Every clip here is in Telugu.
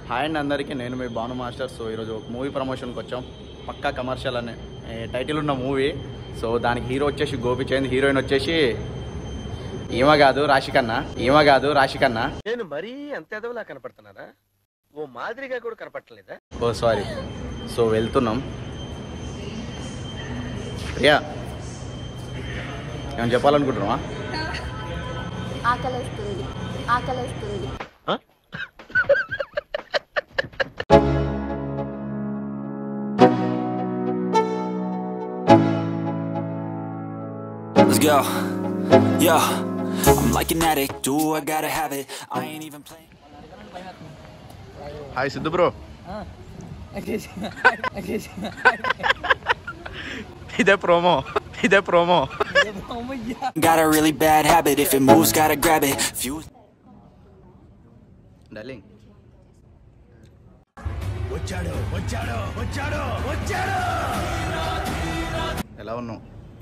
హాయ్ అండి అందరికీ నేను మీ భాను మాస్టర్ సో ఈరోజు ఒక మూవీ ప్రమోషన్కి వచ్చాం పక్కా కమర్షియల్ అనే ఏ, టైటిల్ ఉన్న మూవీ సో దానికి హీరో వచ్చేసి గోపిచంద్ హీరోయిన్ వచ్చేసి ఈమె కాదు రాశికన్నా ఈమె కాదు రాశికన్నా నేను మరీ అంత ఎదవలా కనపడుతున్నానా ఓ మాదిరిగా కూడా కనపడలేదా ఓ సారీ సో వెళ్తున్నాం ప్రియా ఏమైనా చెప్పాలనుకుంటున్నావా ఆకలేస్తుంది ఆకలేస్తుంది Let's go. Yo, I'm like an addict. Do I gotta have it? I ain't even playing. Hi Siddhu bro ఇదే ప్రోమో ఇదే promo Got a really bad habit. If it moves, gotta grab it. Fuse. Darling ఎలా ఉన్నావు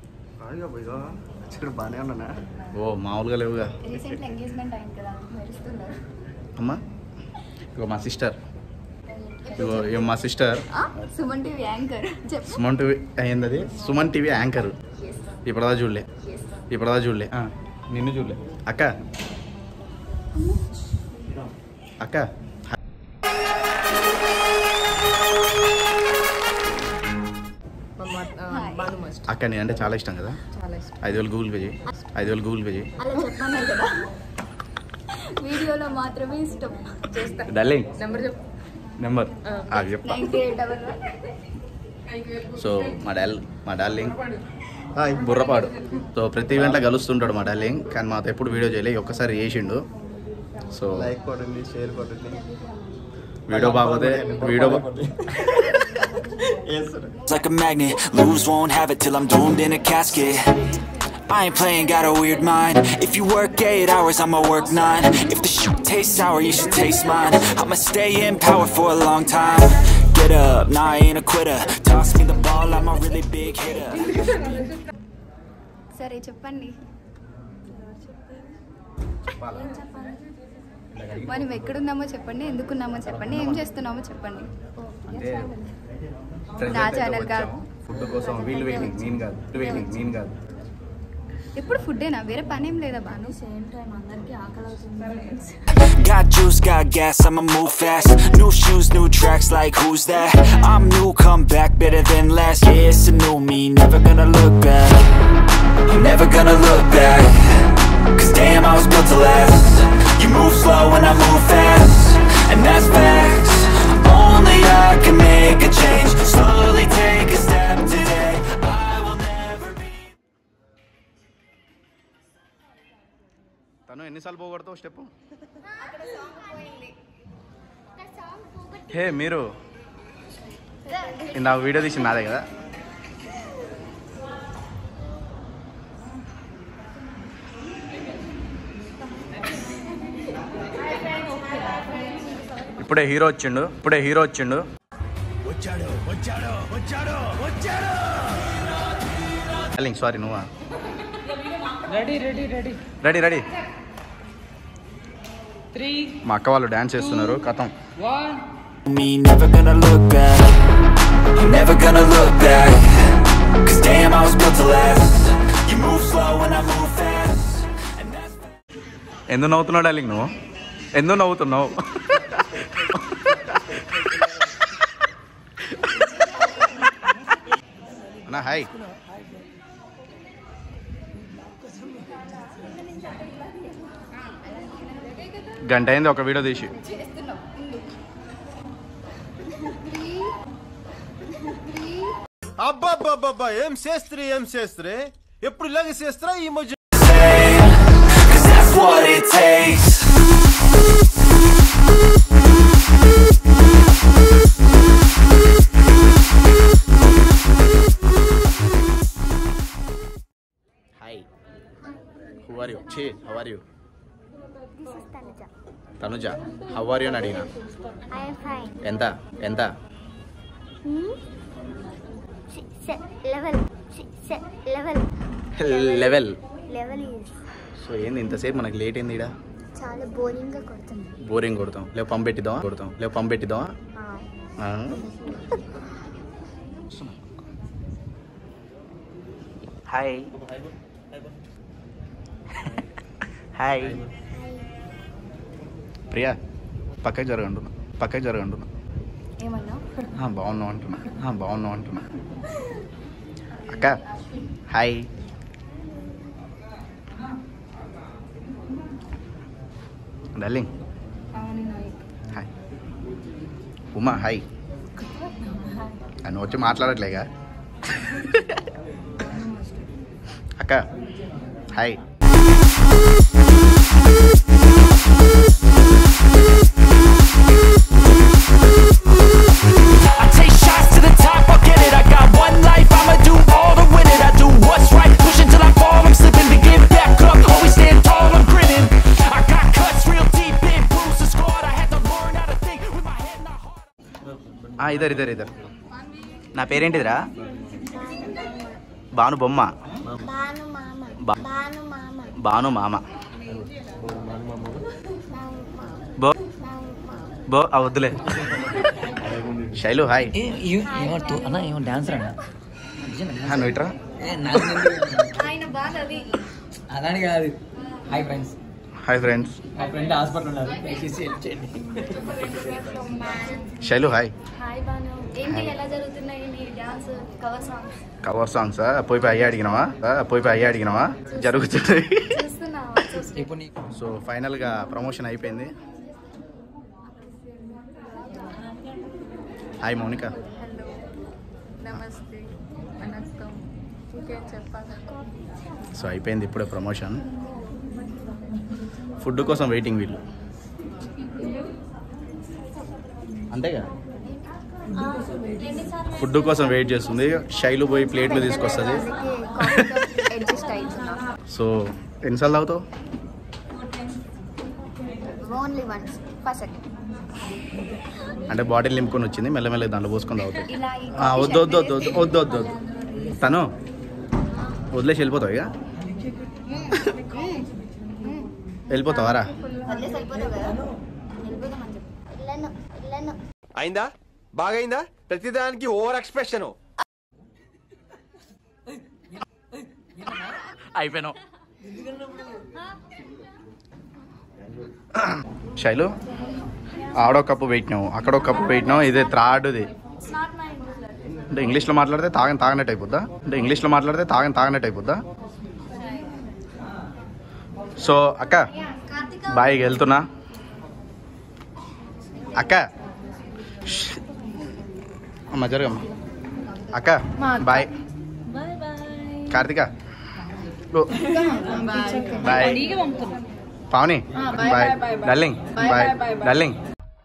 బానే ఉన్నానా ఓ మామూలుగా లేవుగా రీసెంట్ ఎంగేజ్మెంట్ అయింది కదా మెరుస్తున్నారు అమ్మా ఇగో మా సిస్టర్ ఇగో ఇగో మా సిస్టర్ సుమన్ టీవీ యాంకర్ చెప్పు సుమన్ టీవీ అయింది అది సుమన్ టీవీ యాంకర్ ఇప్పుడదా చూడలే ఇప్పుడదా చూడలే ఆ, నిన్ను చూడలే అక్క అక్క అక్క నేను అంటే చాలా ఇష్టం కదా ఐదు వేలు గూగుల్ పే చేయి ఐదు వేలు గూగుల్ పే చేయి అలా చెప్పాను కదా వీడియోలో మాత్రమే ఇష్టం చేస్తా డార్లింగ్ నెంబర్ చెప్పు నెంబర్ అది చెప్తా నైన్టీ ఎయిట్ డబల్ సో మా డాల్ మా డార్లింగ్ హాయ్ బుర్రపాడు సో ప్రతి ఈవెంట్లో కలుస్తుంటాడు మా డార్లింగ్ కానీ మాతో ఎప్పుడు వీడియో చేయలే ఈ ఒక్కసారి చేసిండు సో లైక్ కొట్టండి షేర్ కొట్టండి వీడియో బాగోతే వీడియో బా- It's like a magnet. Lose, won't have it till I'm doomed in a casket. I ain't playing, got a weird mind. If you work eight hours, I'ma work nine. If the shoot tastes sour, you should taste mine. I'ma stay in power for a long time. Get up, nah, I ain't a quitter. Toss me the ball, I'm a really big hitter. సరే చెప్పండి మనం ఎక్కడున్నామో చెప్పండి ఎందుకున్నామో చెప్పండి ఏం చేస్తున్నామో చెప్పండి అంటే నా ఛానల్ కాదు ఫుడ్ కోసం వీళ్ళు వెయిటింగ్ నేను కాదు ఫుడ్ వెయిటింగ్ నేను కాదు ఎప్పుడు ఫుడ్డేనా వేరే పని ఏం లేదా Banu Got juice, got gas, I'ma move fast. New shoes, new tracks, like who's that? I'm new, come back better than last. Yeah, it's a new me, never gonna look back. I'm never gonna look back. Cause damn, I was built to last. You move slow and I move fast. And that's facts. Only I can make a change. Slowly take a step today. I will never be. తను ఎన్నిసార్లు పోగొడతావు స్టెప్ హే మీరు నా వీడియో తీసింది నాదే కదా ఇప్పుడే హీరో వచ్చిండు ఇప్పుడే హీరో వచ్చిండు వచ్చాడు సారీ నువ్వా ready ready ready ready ready three మా అక్క వాళ్ళు డాన్స్ చేస్తున్నారు కథం one Me never gonna look back. I'm never gonna look back. Cause damn, I was built to last. You move slow and I move fast. And that's ఎందుకు నవ్వుతున్నావు డార్లింగ్ నువ్వు ఎందుకు నవ్వుతున్నావు అన్నా హాయ్ గంట అయింది ఒక వీడియో తీసి చేస్తున్నాం అబ్బాబ్బాబ్బా ఏం చేస్త్రీ ఏం చేస్త్రీ ఎప్పుడు ఇలాగే చేస్తారా ఈ మధ్య same. Cause that's what it takes. Hi who are you ఛీ how are you Tanuja how are you అని అడిగిన I am fine. ఎంత ఎంత Hmm? Se- se- level. Se- se- level. Level Level is so ఏంది ఇంతసేపు మనకి లేట్ ఏంది ఇక్కడ చాలా బోరింగ్గా కొడుతుంది బోరింగ్ కొడతాం లేవు పంప్ పెట్టిద్దామా కొడతాం లేవు పంప్ పెట్టిద్దామా ఆ. ఆ? హాయ్ హాయ్ ప్రియా పక్కకి జరగండు పక్కకి జరగండు ఏమన్నా బాగున్నావు అంటున్నా ఆ, బాగున్నావు అంటున్నా అక్క hi darling hi Uma hi అని వచ్చి మాట్లాడట్లేగా అక్క hi I take shots to the top, I'll get it. I got one life, I'ma do all to win it. I do what's right, push until I fall. I'm slipping to get back up. Always stand tall, I'm grinning. I got cuts real deep, big bruises scarred. I had to learn how to think with my head not heart. ఆ, ఇద్దరు ఇద్దరు ఇద్దరు నా పేరేంటిదిరా భాను బొమ్మ బాను మామ బా- బాను మామ భాను మామ నావు మామ బో నావు మామ బో ఆ, వద్దులే శైలు హాయ్ అన్న ఏమో డాన్సర్ అన్న ఆ, నువ్వు ఇట్రా ఆయన బాగా అది అలాని కాదు హాయ్ ఫ్రెండ్స్ హాయ్ ఫ్రెండ్స్ మా ఫ్రెండ్ హాస్పిటల్ ఉన్నారు దయచేసి help చేయండి శైలు హాయ్ హాయ్ బాను ఏంటి ఎలా జరుగుతున్నాయి నీ dance cover songs cover songs పోయి పోయి అయ్యి అడిగినావా ఆ, పోయి పోయి అయ్యి అడిగినావా జరుగుతుంది చూస్తున్నావా చూస్తున్నా ఇప్పుడు నీకు సో ఫైనల్గా ప్రమోషన్ అయిపోయింది హాయ్ మౌనిక హలో నమస్తే వనక్కం ఇంకేం చెప్పాలి సో అయిపోయింది ఇప్పుడే ప్రమోషన్ ఫుడ్ కోసం వెయిటింగ్ వీళ్ళు అంతేగా ఫుడ్ కోసం వెయిట్ చేస్తుంది శైలు పోయి ప్లేట్లు తీసుకొస్తుంది అడ్జస్ట్ అవుతున్నా సో ఎన్నిసార్లు తాగుతావు ఓన్లీ వన్స్ ఫస్ట్ సెకండ్ అంటే బాటిల్ నింపుకొని వచ్చింది మెల్లమెల్ల దాంట్లో పోసుకొని తాగుతావు ఇలా ఈ ఆ, వద్దు వద్దు వద్దు వద్దు వద్దు వద్దు వద్దు తను వదిలేసి వెళ్ళిపోతావు ఇక వెళ్ళిపోతావారా వదిలేసి వెళ్ళిపోతావు కదా వెళ్ళిపోతామని చెప్పి వెళ్ళను వెళ్ళను అయిందా బాగైందా ప్రతిదానికి ఓవర్ ఎక్స్ప్రెషన్ అయిపోయినావు శైలు ఆడో కప్పు పెట్టినావు అక్కడో కప్పు పెట్టినావు ఇదే త్రాడుది నాట్ మై అంటే ఇంగ్లీష్లో మాట్లాడితే తాగని తాగనట్టు అయిపోద్దా అంటే ఇంగ్లీష్లో మాట్లాడితే తాగని తాగనట్టు అయిపోద్దా సో అక్క బాయ్ వెళ్తున్నా అక్క ష్. అమ్మ జరగమ్మ అక్క బాయ్ కార్తిక ఓ. Bye Pavani bye darling bye darling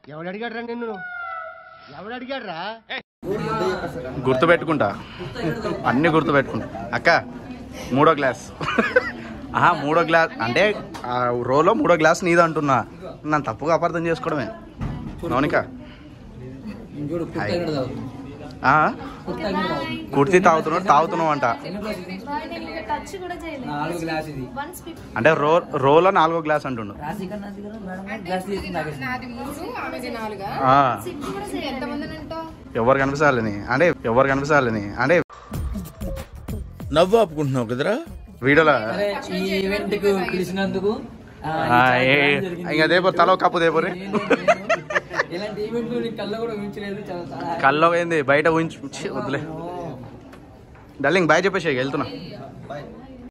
గుర్తు పెట్టుకుంటా అన్ని గుర్తు పెట్టుకుంటా అక్క మూడో గ్లాస్ ఆహా మూడో గ్లాస్ అంటే ఆ రోలో మూడో గ్లాస్ నీది అంటున్నా నన్ను తప్పుగా అపార్థం చేసుకోవడమే మౌనిక చూడు హాయ్. కుర్తా తాగు ఆ? కుర్తీ తాగుతున్నావు తాగుతున్నావు అంట టచ్ కూడా చేయలేదు నాలుగు గ్లాస్ ఇది వన్స్ అంటే రో రోలో నాలుగో గ్లాస్ అంటుండు రాశి కన్నా మేడం గ్లాస్ తీసుకుని తాగేసి ఆ, సిగ్గు కూడా చేయలేదు ఎవరు కనిపించాలని అంటే ఎవరు కనిపించాలని అంటే నవ్వు ఆపుకుంటున్నావు కదరా వీడియోలో అరే ఈ ఈవెంట్ కు పిలిచినందుకు ఆ, ఆ, ఈ ఏ- చాలా జరిగింది. ఇంకా దేపో తలో కప్పు దేపోరి నేను- నేను ఇలాంటి ఈవెంట్లు నీ కళ్ళ కూడా ఊహించలేదు చాలా చాలా కల్లో ఏంది బయట ఊహించు ఛీ, వద్దులే డార్లింగ్ బాయ్ చెప్పేసి వెళ్తున్నా బాయ్